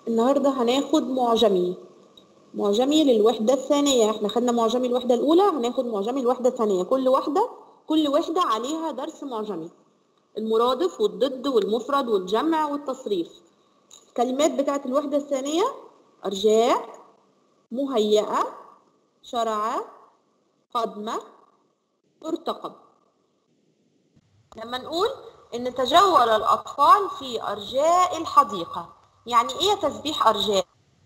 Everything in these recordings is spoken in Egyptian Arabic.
النهارده هناخد معجمي معجمي للوحدة الثانية احنا خدنا معجمي الوحدة الأولى هناخد معجمي الوحدة الثانية كل واحدة كل وحدة عليها درس معجمي المرادف والضد والمفرد والجمع والتصريف الكلمات بتاعت الوحدة الثانية أرجاء مهيئة شرع قدمة ترتقب لما نقول إن تجول الأطفال في أرجاء الحديقة يعني إيه تسبيح أرجاء؟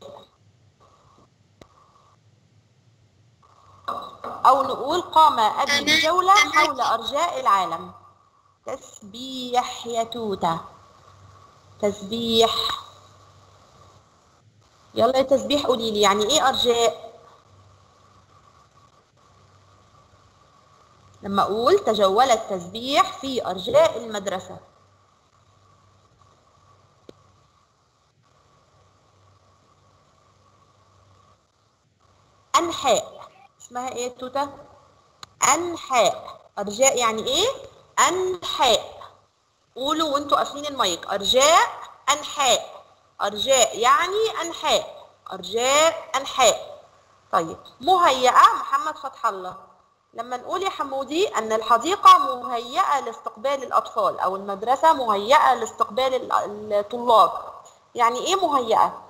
أو نقول قام أبي بجولة حول أرجاء العالم تسبيح يا توتة تسبيح يلا يا تسبيح قولي لي يعني ايه ارجاء لما اقول تجول التسبيح في ارجاء المدرسه انحاء اسمها ايه يا توته انحاء ارجاء يعني ايه انحاء قولوا وانتوا قافلين المايك ارجاء انحاء ارجاء يعني انحاء ارجاء انحاء طيب مهيئه محمد فتح الله لما نقول يا حمودي ان الحديقه مهيئه لاستقبال الاطفال او المدرسه مهيئه لاستقبال ال- الطلاب يعني ايه مهيئه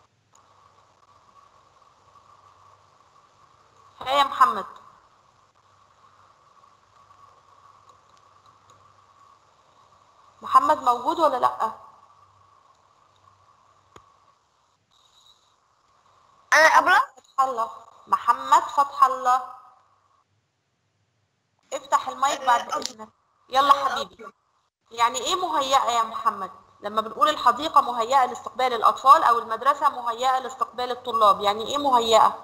ها يا محمد محمد موجود ولا لا انا ابله فتح الله محمد فتح الله افتح المايك بعد اذنك يلا حبيبي يعني ايه مهيئه يا محمد لما بنقول الحديقه مهيئه لاستقبال الاطفال او المدرسه مهيئه لاستقبال الطلاب يعني ايه مهيئه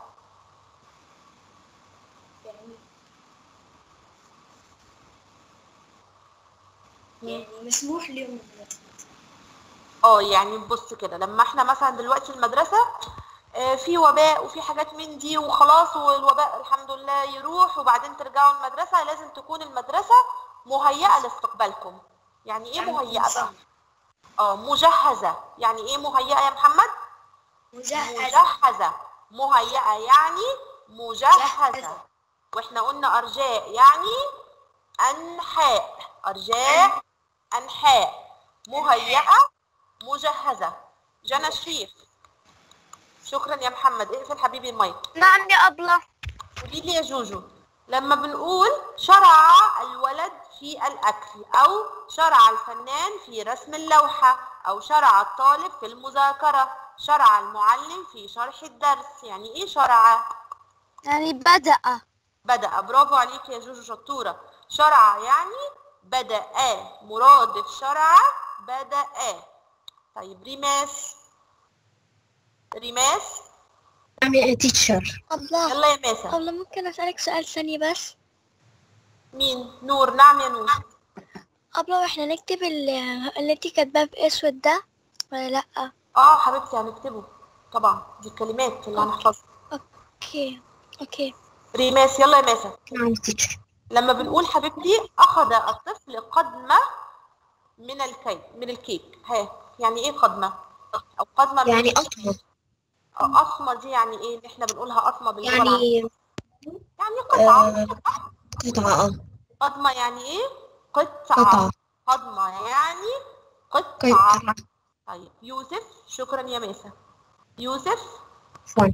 يعني مسموح لهم اه يعني بص كده لما احنا مثلا دلوقتي المدرسة آه، في وباء وفي حاجات من دي وخلاص والوباء الحمد لله يروح وبعدين ترجعوا المدرسة لازم تكون المدرسة مهيئة لاستقبالكم يعني ايه يعني مهيئة بقى؟ صح. اه مجهزة يعني ايه مهيئة يا محمد؟ مجهز مجهزة مهيئة يعني مجهزة مجهزة. واحنا قلنا أرجاء يعني أنحاء أرجاء أنحاء مهيئة مجهزة جنى شريف شكرا يا محمد اقفل حبيبي المايك نعم يا ابله قولي لي يا جوجو لما بنقول شرع الولد في الأكل أو شرع الفنان في رسم اللوحة أو شرع الطالب في المذاكرة شرع المعلم في شرح الدرس يعني إيه شرع؟ يعني بدأ بدأ برافو عليك يا جوجو شطورة شرع يعني بدأ مرادف شرع بدأ طيب ريماس ريماس نعم يا تيتشر الله يلا يا ماسة الله ممكن أسألك سؤال ثاني بس مين نور نعم يا نور أبلة واحنا نكتب ال- اللي انتي كاتباه بأسود ده ولا لأ اه حبيبتي هنكتبه طبعا دي الكلمات اللي هنحفظها اوكي اوكي ريماس يلا يا ماسة نعم يا تيتشر لما بنقول حبيبتي أخذ الطفل قدمة من الكيك من الكيك ها يعني إيه قدمة؟ أو قدمة من يعني الكيك. أطمر آه، قطمة دي يعني إيه اللي إحنا بنقولها قطمة باللغة يعني العامية؟ يعني قطعة آه، قطعة آه قدمة يعني إيه؟ قطعة قطعة قدمة يعني قطعة قطعة طيب يوسف شكرا يا ماسة يوسف عفوا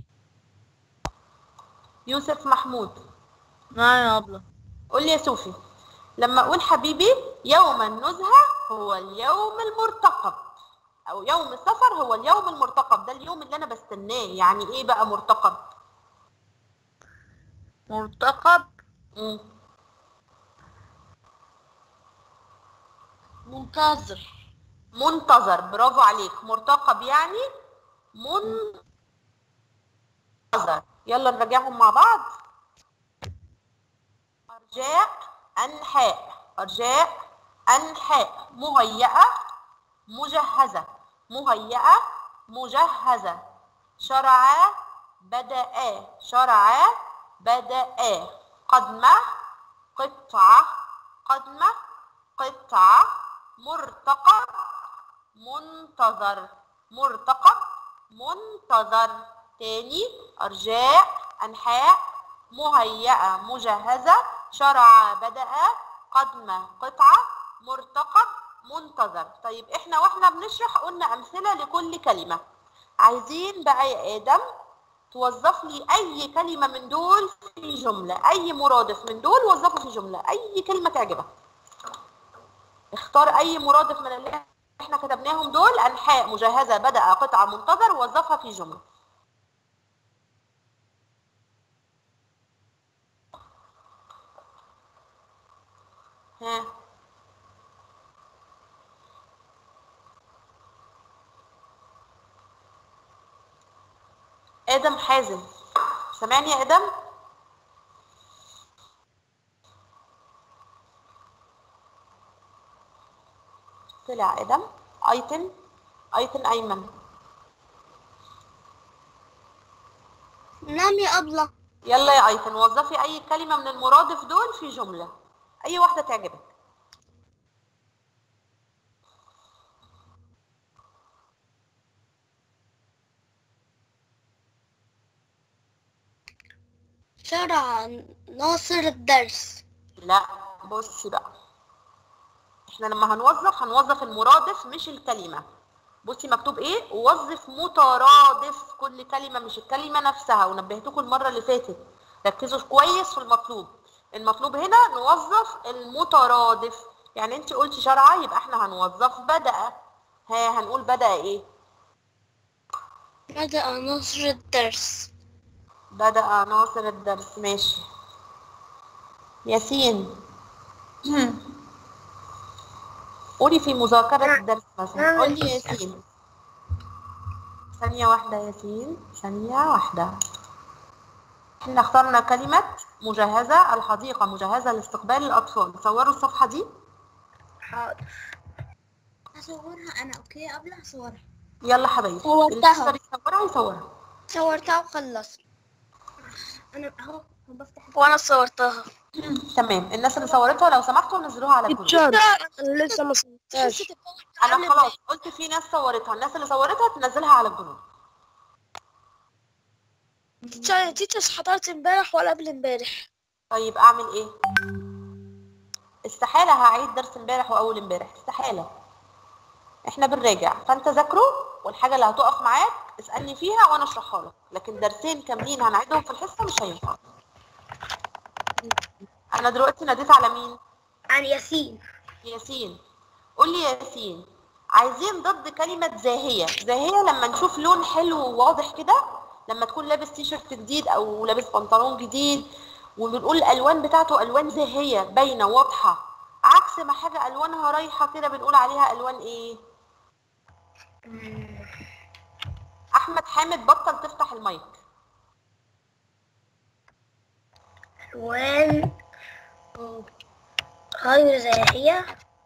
يوسف محمود نعم يا أبلة قول لي يا صوفي لما اقول حبيبي يوم النزهة هو اليوم المرتقب او يوم السفر هو اليوم المرتقب ده اليوم اللي انا بستناه يعني ايه بقى مرتقب مرتقب مم. منتظر منتظر برافو عليك مرتقب يعني منتظر يلا نراجعهم مع بعض أرجاء أنحاء أرجاء أنحاء مهيئة مجهزة مهيئة مجهزة شرع بدأ شرع بدأ قدمة قطعة قدمة قطعة مرتقب منتظر مرتقب منتظر تاني أرجاء أنحاء مهيئة مجهزة شرع بدأ قدم قطعة مرتقب منتظر طيب احنا واحنا بنشرح قلنا أمثلة لكل كلمة عايزين بقى يا آدم توظف لي أي كلمة من دول في جملة أي مرادف من دول وظفه في جملة أي كلمة تعجبك اختار أي مرادف من اللي احنا كتبناهم دول أنحاء مجهزة بدأ قطعة منتظر ووظفها في جملة ها آدم حازم سامعني يا آدم طلع آدم أيتن أيتن أيمن نعم يا أبلة يلا يا أيتن وظفي أي كلمة من المرادف دول في جملة أي واحدة تعجبك شرع ناصر الدرس لا بصي بقى احنا لما هنوظف هنوظف المرادف مش الكلمة بصي مكتوب ايه وظف مترادف كل كلمة مش الكلمة نفسها ونبهتكم المرة اللي فاتت ركزوا كويس في المطلوب المطلوب هنا نوظف المترادف يعني انت قلتي شرعة يبقى احنا هنوظف بدأ ها هنقول بدأ ايه بدأ ناصر الدرس بدأ ناصر الدرس ماشي ياسين قولي في مذاكرة الدرس مثلا قولي ياسين ثانية واحدة ياسين ثانية واحدة احنا اخترنا كلمة مجهزة الحديقة مجهزة لاستقبال الأطفال صوروا الصفحة دي حاضر هصورها أنا أوكي قبل هصورها يلا حبايبي صورتها. اللي يقدر يصورها يصورها صورتها وخلصت أنا أهو أهو بفتح وأنا صورتها تمام الناس اللي صورتها لو سمحتوا نزلوها على الجروب أنا لسه ما صورتهاش انا خلاص قلت في ناس صورتها الناس اللي صورتها تنزلها على الجروب دي حضرت امبارح ولا قبل امبارح طيب اعمل ايه استحالة هعيد درس امبارح واول امبارح استحالة احنا بنراجع فانت ذاكره والحاجة اللي هتقف معاك اسألني فيها وانا اشرحها لك لكن درسين كاملين هنعيدهم في الحصة مش هينفع انا دلوقتي ناديت على مين عن ياسين ياسين قول لي يا ياسين عايزين ضد كلمة زاهية زاهية لما نشوف لون حلو وواضح كده لما تكون لابس تيشرت جديد او لابس بنطلون جديد وبنقول الالوان بتاعته الوان زاهية باينة واضحة عكس ما حاجة الوانها رايحة كده بنقول عليها الوان ايه احمد حامد بطل تفتح المايك ألوان غير زاهية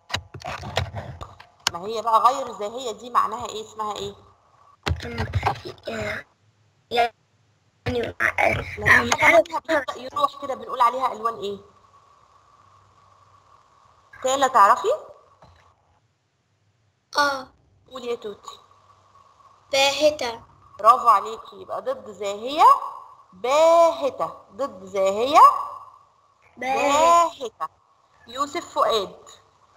ما هي بقى غير زاهية دي معناها ايه اسمها ايه يعني لما حاجة لونها بيبدأ يروح كده بنقول عليها الوان ايه تالا تعرفي اه قولي يا توتي باهتة برافو عليكي يبقى ضد زاهية باهتة ضد زاهية باهتة يوسف فؤاد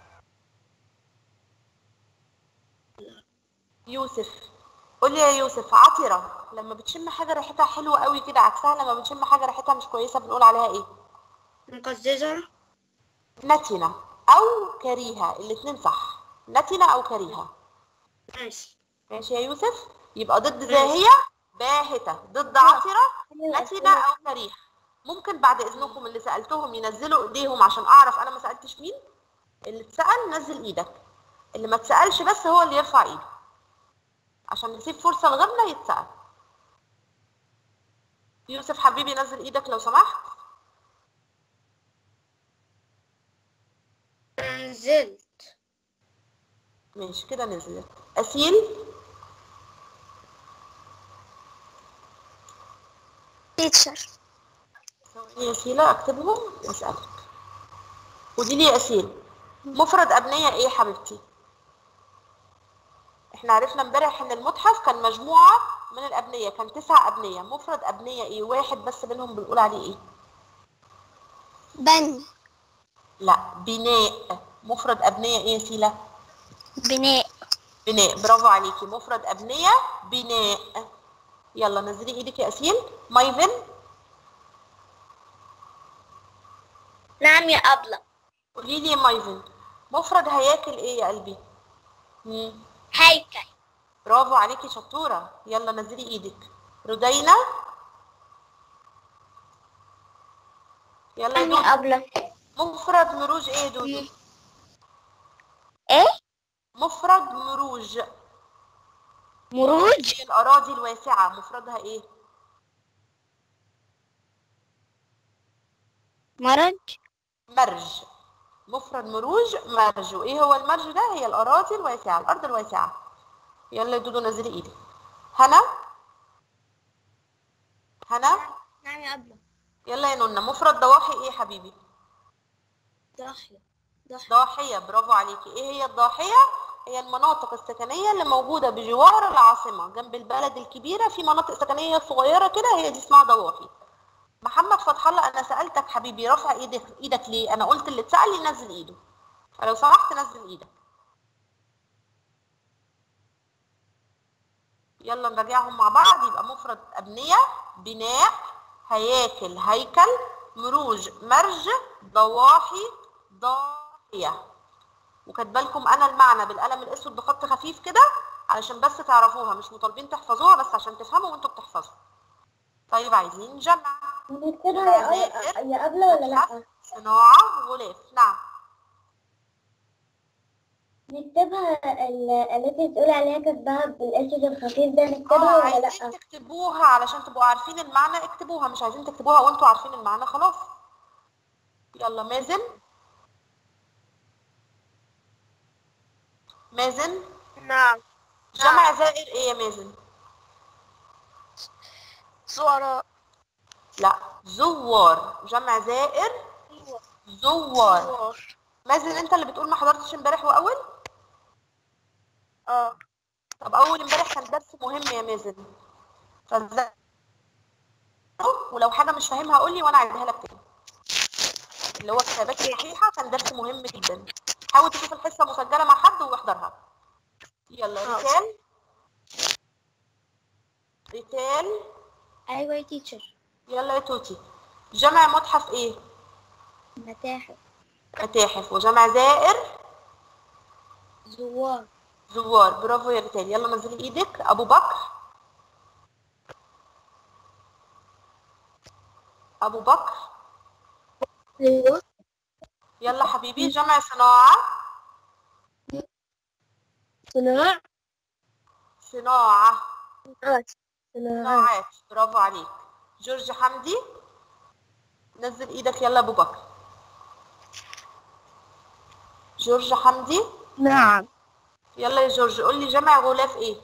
يوسف قولي يا يوسف عطرة لما بتشم حاجة ريحتها حلوة قوي كده عكسها لما بتشم حاجة ريحتها مش كويسة بنقول عليها ايه مقززة نتنة أو كريهة الاتنين صح نتنة أو كريهة ماشي ماشي يا يوسف يبقى ضد زاهية باهتة ضد عطرة نتنة أو كريهة ممكن بعد إذنكم اللي سألتهم ينزلوا إيديهم عشان أعرف أنا ما سألتش مين اللي اتسأل نزل إيدك اللي ما اتسألش بس هو اللي يرفع إيده عشان نسيب فرصة لغيرنا يتسأل يوسف حبيبي نزل إيدك لو سمحت نزلت ماشي كده نزلت أسيل تيتشر ثواني يا سيلا اكتبهم واسالك قولي لي يا اسيل مفرد ابنيه ايه يا حبيبتي احنا عرفنا امبارح ان المتحف كان مجموعه من الأبنية كان تسع أبنية مفرد أبنية إيه واحد بس منهم بنقول عليه إيه بني لا بناء مفرد أبنية إيه يا سيلا بناء بناء برافو عليكي مفرد أبنية بناء يلا نزلي إيدك يا أسيل مايفن نعم يا أبلة قولي لي يا مايفن مفرد هياكل إيه يا قلبي مم. هيكل برافو عليكي شطورة يلا نزلي ايدك ردينا يلا يا نعم يا دودو أبلة مفرد مروج ايه يا دودو إيه مفرد مروج مروج هي الأراضي الواسعة مفردها ايه مرج مرج مفرد مروج مرج وايه هو المرج ده هي الأراضي الواسعة الأرض الواسعة يلا يا دودو نزلي ايدك هنا هنا نعم يا أبلة يلا يا نونا مفرد ضواحي ايه يا حبيبي ضاحية ضاحية ضاحية برافو عليكي ايه هي الضاحية هي المناطق السكنية اللي موجودة بجوار العاصمة جنب البلد الكبيرة في مناطق سكنية صغيرة كده هي دي اسمها ضواحي محمد فتح الله انا سألتك حبيبي رافع ايدك ايدك ليه انا قلت اللي اتسأل ينزل ايده فلو سمحت نزل ايدك يلا نراجعهم مع بعض يبقى مفرد أبنية بناء هياكل هيكل مروج مرج ضواحي ضاحية وكاتبه لكم انا المعنى بالقلم الاسود بخط خفيف كده علشان بس تعرفوها مش مطالبين تحفظوها بس عشان تفهموا وانتوا بتحفظوا طيب عايزين نجمع نكتبها يا- يا أبلة ولا متحف، صناعة غلاف نعم نكتبها ال- التي تقول عليها كتبها بالأسود الخفيف ده اه نكتبها ولا عايزين لأ؟ تكتبوها علشان تبقوا عارفين المعنى اكتبوها مش عايزين تكتبوها وانتوا عارفين المعنى خلاص يلا مازن مازن نعم جمع زائر ايه يا مازن زوراء لا زوار جمع زائر زوار زوار مازن انت اللي بتقول ما حضرتش امبارح واول اه طب اول امبارح كان درس مهم يا مازن فازاي ولو حاجه مش فاهمها قول لي وانا اعيدها لك تاني اللي هو كتابات صحيحه كان درس مهم جدا حاول تشوف الحصه مسجله مع حد واحضرها يلا حاضر. ريتال ريتال أيوة يا تيتشر يلا يا توتي جمع متحف ايه متاحف متاحف وجمع زائر زوار زوار برافو يا ريتال يلا نزلي ايدك ابو بكر ابو بكر أيوة يلا حبيبي جمع صناعة صناع صناعة صناعات صناعات برافو عليك جورج حمدي نزل ايدك يلا ابو بكر جورج حمدي نعم يلا يا جورج قول لي جمع غلاف ايه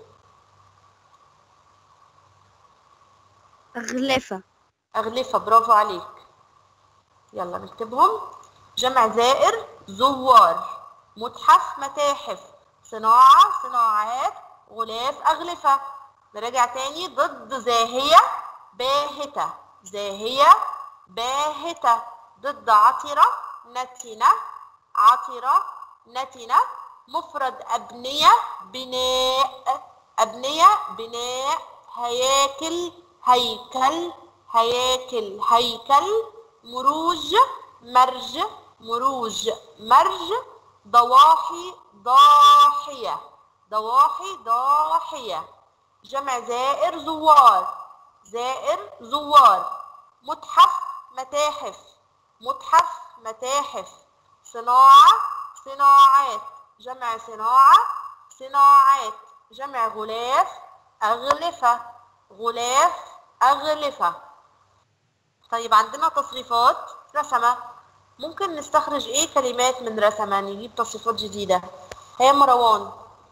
غلفة أغلفة برافو عليك يلا نكتبهم جمع زائر زوار متحف متاحف صناعة صناعات غلاف أغلفة نراجع تاني ضد زاهية باهتة زاهية باهتة ضد عطرة نتنة عطرة نتنة مفرد أبنية بناء أبنية بناء هياكل هيكل هياكل هيكل مروج مرج مروج مرج ضواحي ضاحية ضواحي ضاحية جمع زائر زوار زائر زوار متحف متاحف متحف متاحف صناعة صناعات جمع صناعة صناعات جمع غلاف أغلفة غلاف أغلفة طيب عندنا تصريفات رسمة ممكن نستخرج ايه كلمات من رسمة نجيب تصريفات جديدة هي مروان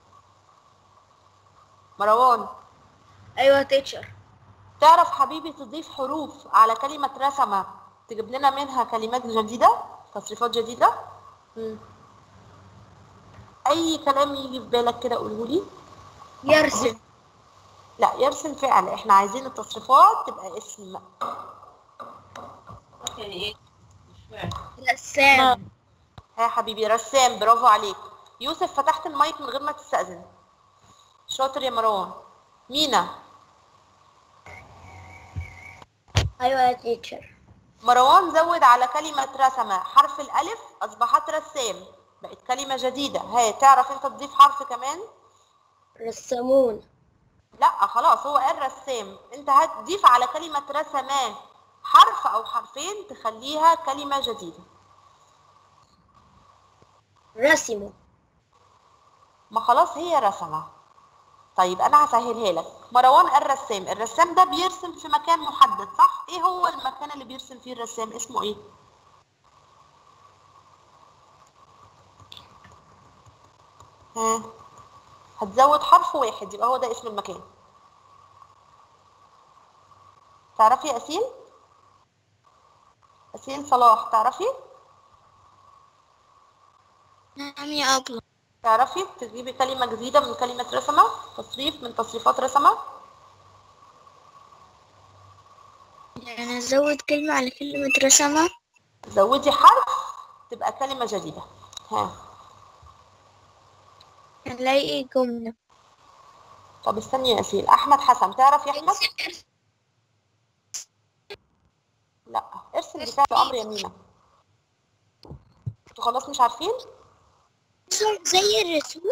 مروان أيوة تيتشر تعرف حبيبي تضيف حروف على كلمة رسمة تجيب لنا منها كلمات جديدة تصريفات جديدة مم. أي كلام يجي في بالك كده قوله لي يرسم لا يرسم فعل احنا عايزين التصريفات تبقى اسم رسام ها يا حبيبي رسام برافو عليك يوسف فتحت المايك من غير ما تستأذن شاطر يا مروان مينا ايوه يا تيتشر مروان زود على كلمة رسم حرف الألف أصبحت رسام بقت كلمة جديدة هاي تعرف أنت تضيف حرف كمان؟ رسامون لا خلاص هو قال رسام أنت هتضيف على كلمة رسمان حرف أو حرفين تخليها كلمة جديدة رسموا ما خلاص هي رسمة طيب أنا هسهلها لك مروان قال رسام الرسام ده بيرسم في مكان محدد صح؟ إيه هو المكان اللي بيرسم فيه الرسام اسمه إيه؟ ها هتزود حرف واحد يبقى هو ده اسم المكان تعرفي يا أسيل؟ أسيل صلاح تعرفي؟ نعم يا أبلة تعرفي تجيبي كلمة جديدة من كلمة رسمة تصريف من تصريفات رسمة يعني أزود كلمة على كلمة رسمة زودي حرف تبقى كلمة جديدة ها نلاقي جملة طب استني يا أسيل أحمد حسن تعرف يا أحمد؟ لا ارسم بتاع أمر يمينة انتوا خلاص مش عارفين؟ زي الرسوم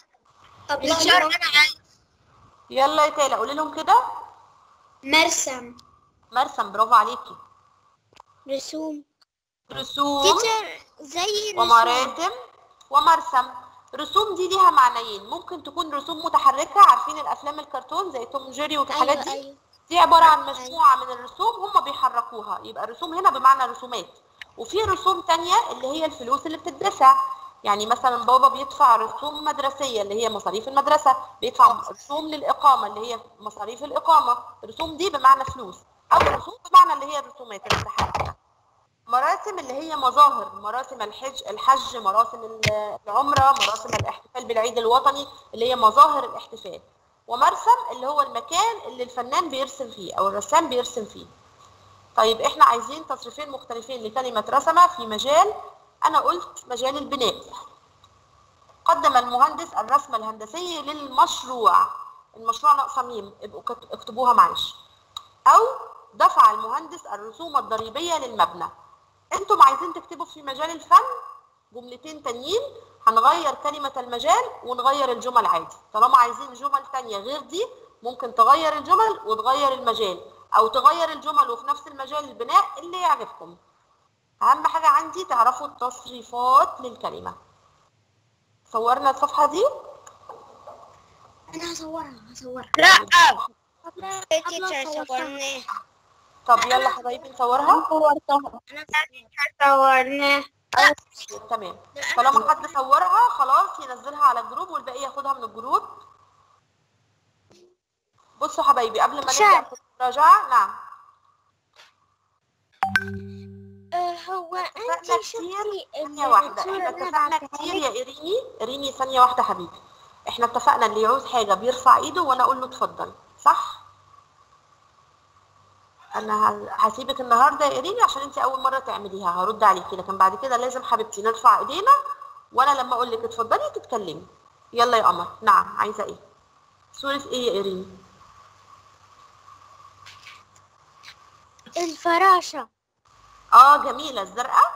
يلا يا تالا قولي لهم كده مرسم مرسم برافو عليكي رسوم رسوم تيتر زي الرسوم ومراسم ومرسم رسوم دي ليها معنيين ممكن تكون رسوم متحركة عارفين الأفلام الكرتون زي توم جيري والحاجات أيوة دي أيوة دي عبارة عن مجموعة من الرسوم هم بيحركوها يبقى الرسوم هنا بمعنى رسومات وفي رسوم تانية اللي هي الفلوس اللي بتدفع يعني مثلا بابا بيدفع رسوم مدرسية اللي هي مصاريف المدرسة بيدفع رسوم للإقامة اللي هي مصاريف الإقامة الرسوم دي بمعنى فلوس أو رسوم بمعنى اللي هي الرسومات المتحركة مراسم اللي هي مظاهر مراسم الحج الحج مراسم ال- العمرة مراسم الاحتفال بالعيد الوطني اللي هي مظاهر الاحتفال ومرسم اللي هو المكان اللي الفنان بيرسم فيه او الرسام بيرسم فيه طيب احنا عايزين تصريفين مختلفين لكلمة رسمة في مجال انا قلت مجال البناء قدم المهندس الرسم الهندسي للمشروع المشروع ناقصه ميم ابقوا كت- اكتبوها معلش او دفع المهندس الرسوم الضريبية للمبنى انتم عايزين تكتبوا في مجال الفن جملتين تانيين هنغير كلمة المجال ونغير الجمل عادي طالما عايزين جمل تانية غير دي ممكن تغير الجمل وتغير المجال او تغير الجمل وفي نفس المجال البناء اللي يعجبكم اهم حاجة عندي تعرفوا التصريفات للكلمة صورنا الصفحة دي أنا هصورها هصورها لا تيتر صورناه طب يلا حبايبي نصورها صورناه تمام طالما حد صورها خلاص ينزلها على الجروب والباقي ياخدها من الجروب بصوا حبايبي قبل ما نبدأ شاد. في المراجعة نعم هو اتفقنا أنت كتير شفتي ثانية واحدة احنا اتفقنا كتير يا إيريني إيريني ثانية واحدة حبيبي احنا اتفقنا اللي يعوز حاجة بيرفع ايده وانا اقول له اتفضل صح؟ انا ه- هسيبك النهارده يا إيريني عشان انت اول مرة تعمليها هرد عليكي لكن بعد كده لازم حبيبتي نرفع ايدينا وانا لما اقول لك اتفضلي تتكلمي يلا يا قمر نعم عايزة ايه؟ صورة ايه يا إيريني؟ الفراشة اه جميلة الزرقاء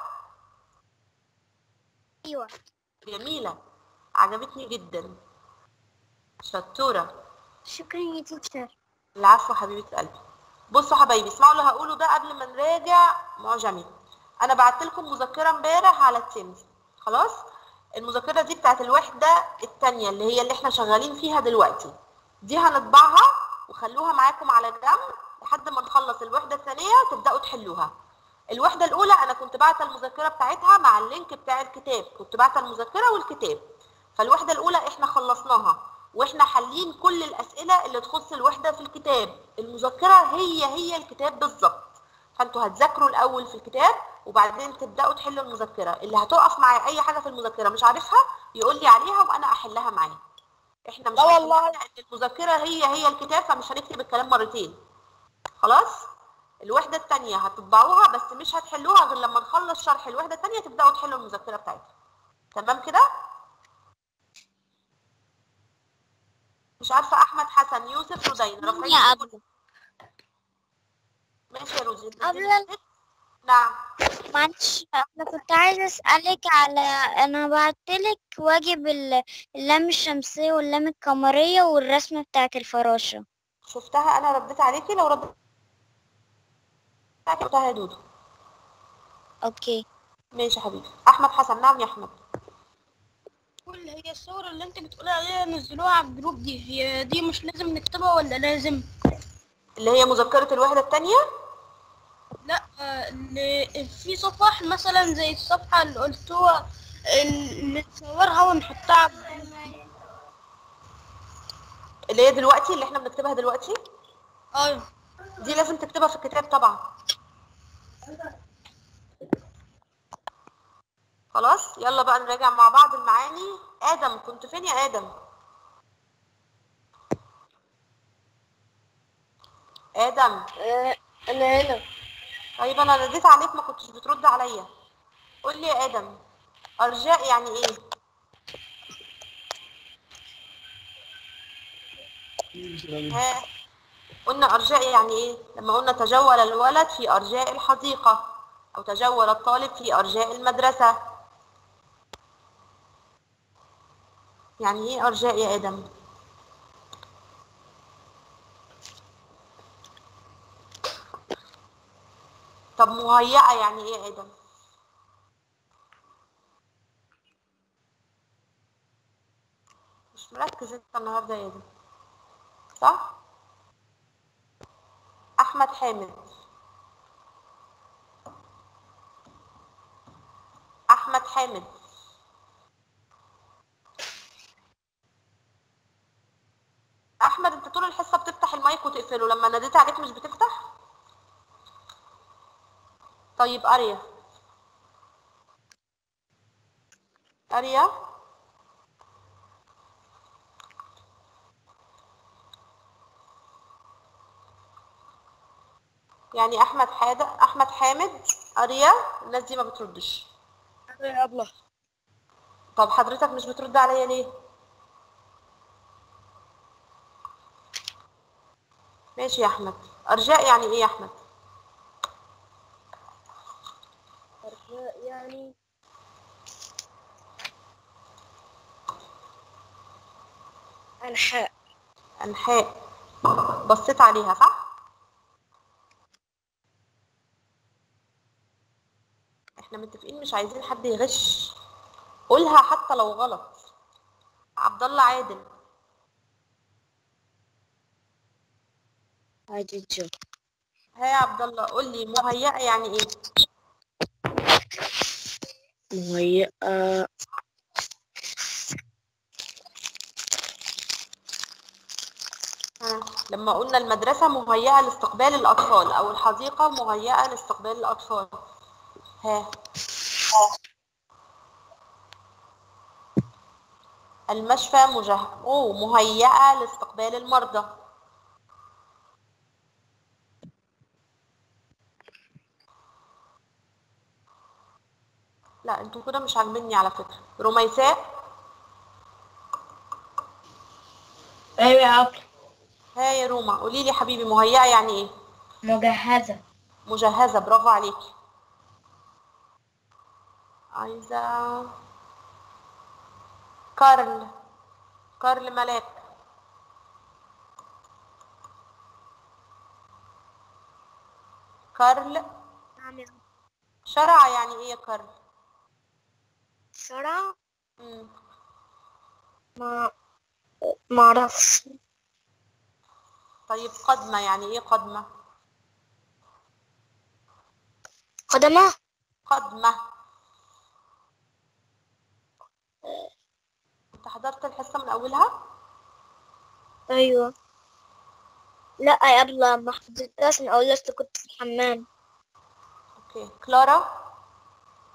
أيوة جميلة عجبتني جدا شطورة شكرا يا تيتر العفو حبيبة قلبي بصوا حبايبي اسمعوا اللي هقوله ده قبل ما نراجع معجمي انا بعت لكم مذكرة امبارح على التيمز خلاص المذكرة دي بتاعت الوحدة التانية اللي هي اللي احنا شغالين فيها دلوقتي دي هنطبعها وخلوها معاكم على جنب لحد ما نخلص الوحدة الثانية تبدأوا تحلوها الوحدة الأولى أنا كنت بعت المذكرة بتاعتها مع اللينك بتاع الكتاب كنت بعت المذكرة والكتاب فالوحدة الأولى احنا خلصناها واحنا حالين كل الأسئلة اللي تخص الوحدة في الكتاب المذكرة هي هي الكتاب بالظبط فانتوا هتذاكروا الأول في الكتاب وبعدين تبدأوا تحلوا المذكرة اللي هتقف معايا أي حاجة في المذكرة مش عارفها يقول لي عليها وأنا أحلها معاه احنا مش لا والله. هنحلها لان المذكره هي هي الكتاب فمش هنكتب الكلام مرتين خلاص الوحده الثانيه هتطبعوها بس مش هتحلوها غير لما نخلص شرح الوحده الثانيه تبداوا تحلوا المذكره بتاعتها تمام كده مش عارفه احمد حسن يوسف رودين رافعين يا إيدكم. ماشي يا روزي قبل- نعم معلش انا كنت عايزه اسالك على انا بعتلك واجب ال- اللام الشمسيه واللام القمريه والرسمه بتاعه الفراشه شفتها انا رديت عليكي لو رديت شفتها يا دودو اوكي ماشي يا حبيبي احمد حسن نعم يا احمد كل هي الصور اللي انت بتقولي عليها نزلوها على الجروب دي هي دي مش لازم نكتبها ولا لازم اللي هي مذكره الوحده الثانيه لا آه، اللي في صفح مثلا زي الصفحة اللي قلتوها اللي نصورها ونحطها على الجروب. اللي هي دلوقتي اللي احنا بنكتبها دلوقتي ايوه دي لازم تكتبها في الكتاب طبعا خلاص يلا بقى نراجع مع بعض المعاني ادم كنت فين يا ادم ادم انا هنا طيب انا ناديت عليك ما كنتش بترد عليا قول لي يا ادم ارجاء يعني ايه ها قلنا ارجاء يعني ايه لما قلنا تجول الولد في ارجاء الحديقه او تجول الطالب في ارجاء المدرسه يعني ايه ارجاء يا ادم طب مهيئه يعني ايه يا ادم مش مركز انت النهارده يا ادم صح احمد حامد احمد حامد احمد انت طول الحصه بتفتح المايك وتقفله لما ناديت عليك مش بتفتح طيب اريا اريا يعني احمد حاد احمد حامد اريا الناس دي ما بتردش يا أبلة طب حضرتك مش بترد عليا ليه ماشي يا احمد ارجاء يعني ايه يا احمد يعني انحاء انحاء بصيت عليها صح احنا متفقين مش عايزين حد يغش قولها حتى لو غلط عبد الله عادل عادي جو ها يا عبد الله قول لي مهيئه يعني ايه مهيئة ها لما قلنا المدرسه مهيئه لاستقبال الاطفال او الحديقه مهيئه لاستقبال الاطفال ها المشفى مجه... أوه مهيئة لاستقبال المرضى لا انتوا كده مش عاجبيني على فكرة رميساء ايوه يا أبلة ها يا روما قولي لي حبيبي مهيئة يعني ايه مجهزة مجهزة برافو عليكي عايزة كارل كارل ملاك كارل نعم شرع يعني ايه يا كارل شرع مم. ما ما اعرفش طيب قدمة يعني ايه قدمة قدمة قدمة انت حضرت الحصة من اولها ايوه لا يا ابله ما حضرتهاش من اول لسه كنت في الحمام اوكي كلارا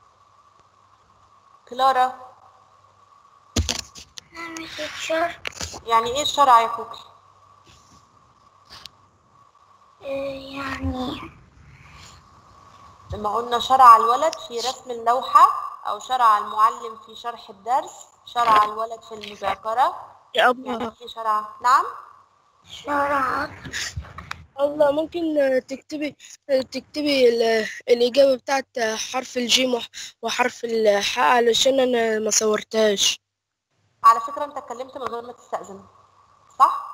كلارا نعم يا تيتشر يعني ايه الشرع يا كوكي يعني لما قلنا شرع الولد في رسم اللوحة أو شرع المعلم في شرح الدرس شرع الولد في المذاكرة يا يعني أبلة ايه شرع نعم شرع أبلة ممكن تكتبي تكتبي ال- الإجابة بتاعت حرف الجيم وح- وحرف الحاء علشان أنا ما صورتهاش على فكرة أنت اتكلمت من غير ما تستأذن صح؟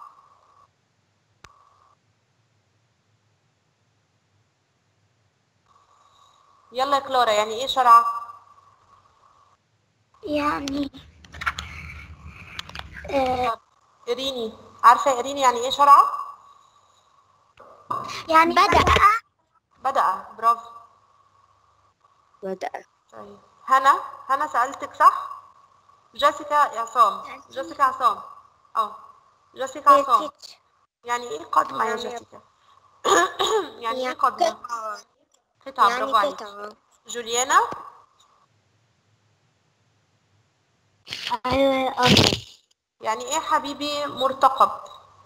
يلا يا كلورا يعني ايه شرع؟ يعني آه إريني عارفة يا إريني يعني ايه شرع؟ يعني بدأ بدأ برافو بدأ طيب هنا هنا سألتك صح؟ جيسيكا يا عصام جيسيكا عصام اه جيسيكا عصام يعني ايه قدمة يا جيسيكا؟ يعني ايه قدمة؟ قطعة برافو عليك جوليانا أيوة يا أبلة يعني ايه حبيبي مرتقب؟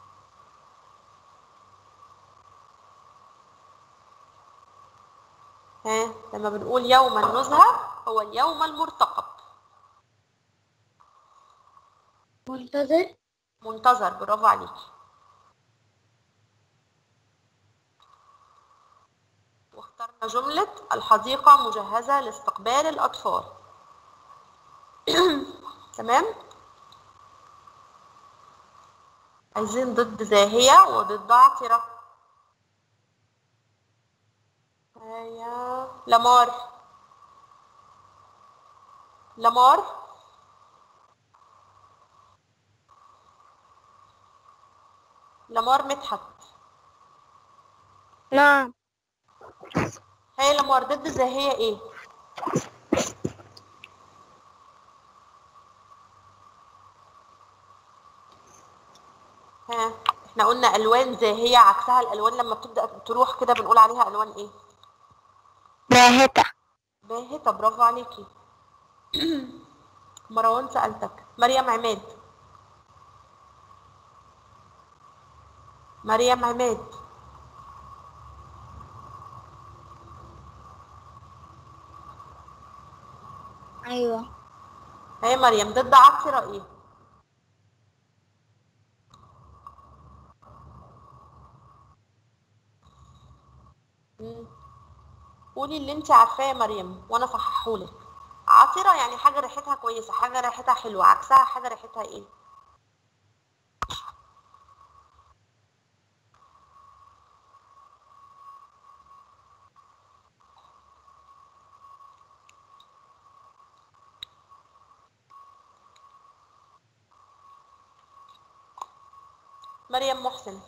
ها لما بنقول يوم النزهة هو اليوم المرتقب منتظر منتظر برافو عليك واخترنا جملة الحديقة مجهزة لاستقبال الأطفال تمام عايزين ضد زاهية وضد عطرة هيا لمار لمار لمار مدحت نعم هي لمار ضد زاهية ايه ها احنا قلنا الوان زاهية عكسها الالوان لما بتبدأ تروح كده بنقول عليها الوان ايه باهتة باهتة برافو عليكي مروان سألتك مريم عماد مريم عماد أيوة هي مريم ضد عطرة ايه مم. قولي اللي انت عارفاه يا مريم وانا صححهولك عطرة يعني حاجة ريحتها كويسة حاجة ريحتها حلوة عكسها حاجة ريحتها ايه مريم محسن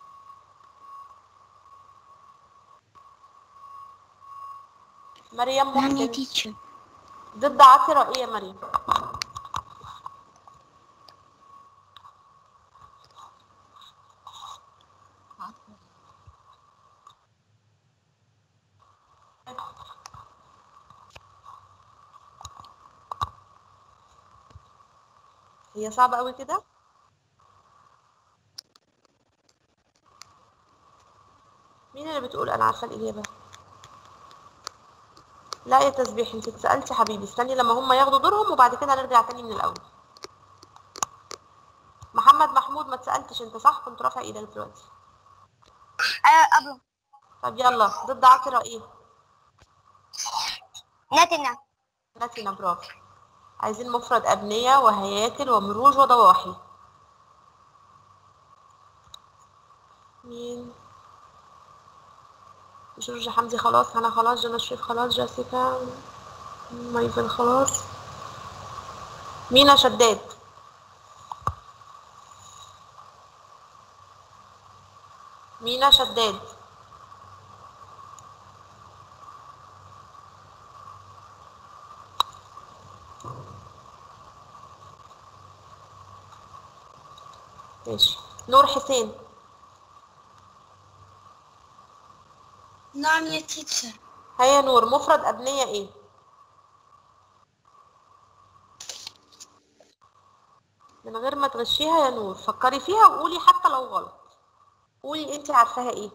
مريم يعني محسن تيتشر ضد عطرة ايه يا مريم هي صعبة قوي كده مين اللي بتقول انا عارفة الإجابة لا يا تسبيح انت اتسألتي حبيبي استني لما هم ياخدوا دورهم وبعد كده نرجع تاني من الأول محمد محمود ما اتسألتش انت صح كنت رافع ايدك دلوقتي أيوة أبلة طب يلا ضد عطرة ايه نتنا نتنا برافو عايزين مفرد أبنية وهياكل ومروج وضواحي مين جورج حمدي خلاص هنا خلاص جنى شريف خلاص جاسيكا مايفن خلاص مينا شداد مينا شداد ماشي نور حسين نعم يا تيتشر هيا نور مفرد أبنية ايه من غير ما تغشيها يا نور فكري فيها وقولي حتى لو غلط قولي انت عارفاها ايه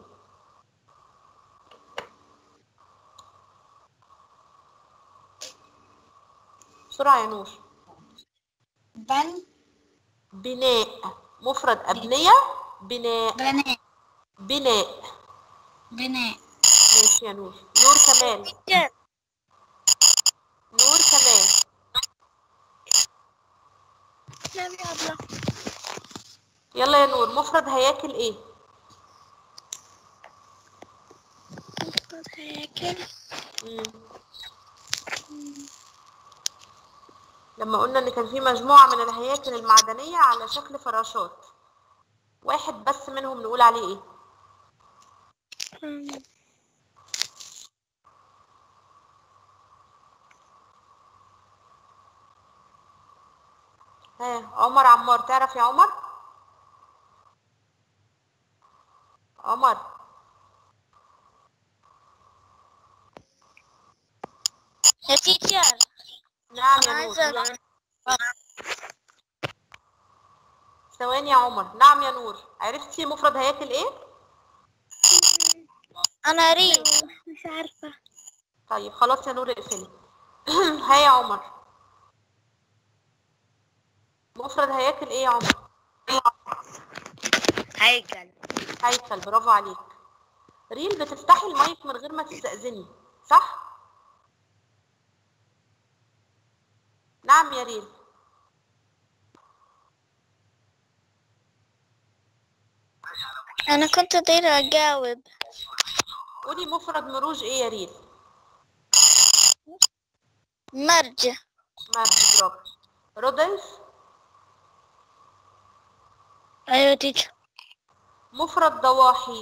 بسرعة يا نور بن بناء مفرد أبنية بناء بناء بناء بناء ماشي يا نور نور كمان نور كمان نعم يا أبلة يلا يا نور مفرد هياكل ايه هياكل مم. لما قلنا ان كان في مجموعة من الهياكل المعدنية على شكل فراشات واحد بس منهم نقول عليه ايه ها عمر عمار تعرف يا عمر عمر يا تيتشر نعم يا عايزة نور ثواني يا عمر نعم يا نور عرفتي مفرد هياكل ايه أنا ريم مش عارفة طيب خلاص يا نور اقفلي ها يا عمر مفرد هياكل ايه يا عمر هيكل هيكل برافو عليك ريل بتفتحي المايك من غير ما تستأذني صح نعم يا ريل أنا كنت دايرة أجاوب قولي مفرد مروج ايه يا ريل مرج مرج برافو رودلف أيوة تيتشر مفرد ضواحي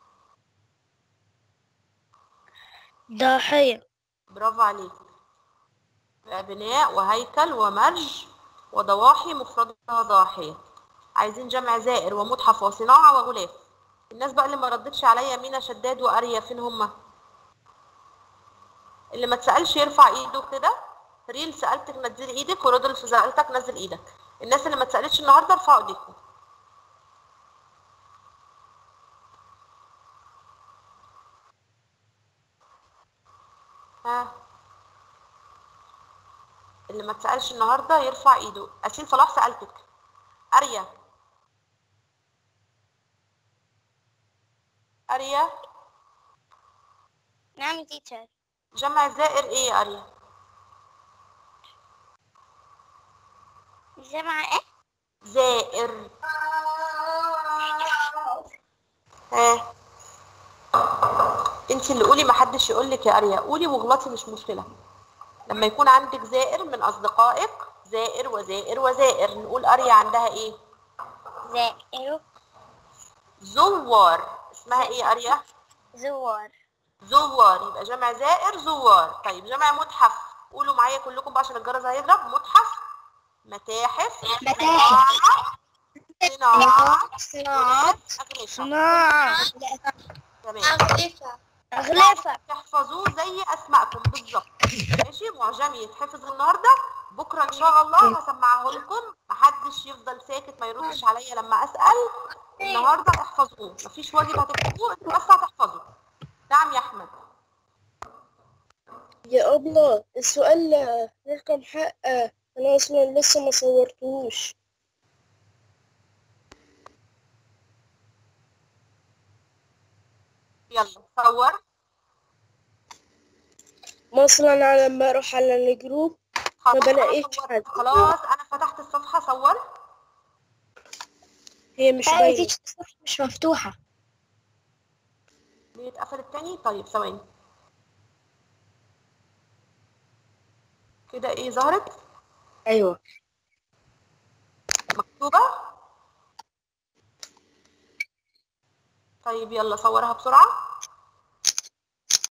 ضاحية برافو عليك يبقى بناء وهيكل ومرج وضواحي مفردها ضاحية عايزين جمع زائر ومتحف وصناعة وغلاف الناس بقى اللي ما ردتش عليا مينا شداد واريا فين هما اللي ما تسألش يرفع ايده كده ريل سألتك نزلي ايدك ورودلف سألتك نزل ايدك الناس اللي ما اتسألتش النهارده ارفعوا ايديكم ها اللي ما اتسألش النهارده يرفع ايده أسيل صلاح سألتك أريا أريا نعم تيتشر جمع زائر ايه يا أريا جمع إيه؟ زائر ها انت اللي قولي محدش يقول لك يا أريا قولي واغلطي مش مشكلة لما يكون عندك زائر من أصدقائك زائر وزائر وزائر نقول أريا عندها ايه زائر زوار اسمها ايه يا أريا زوار زوار يبقى جمع زائر زوار طيب جمع متحف قولوا معايا كلكم بقى عشان الجرس هيضرب متحف متاحف متاحف. صناعة صناعة أغلفة صناعة تمام أغلفة أغلفة تحفظوه زي أسمائكم بالظبط ماشي معجم يتحفظ النهارده بكره ان شاء الله هسمعه لكم محدش يفضل ساكت ما يردش عليا لما اسال النهارده احفظوه مفيش واجب هتكتبوه انتوا بس هتحفظوا نعم يا احمد يا أبلة السؤال آه، رقم حق آه، أنا أصلا لسه ما صورتهوش يلا صور مثلا أنا لما أروح على الجروب خلاص أنا بلاقيش صورت. حد. خلاص انا فتحت الصفحه صور هي مش أيوة باينة تيتشر الصفحة مش مفتوحة ليه اتقفل التاني طيب ثواني كده ايه ظهرت أيوة مكتوبه طيب يلا صورها بسرعه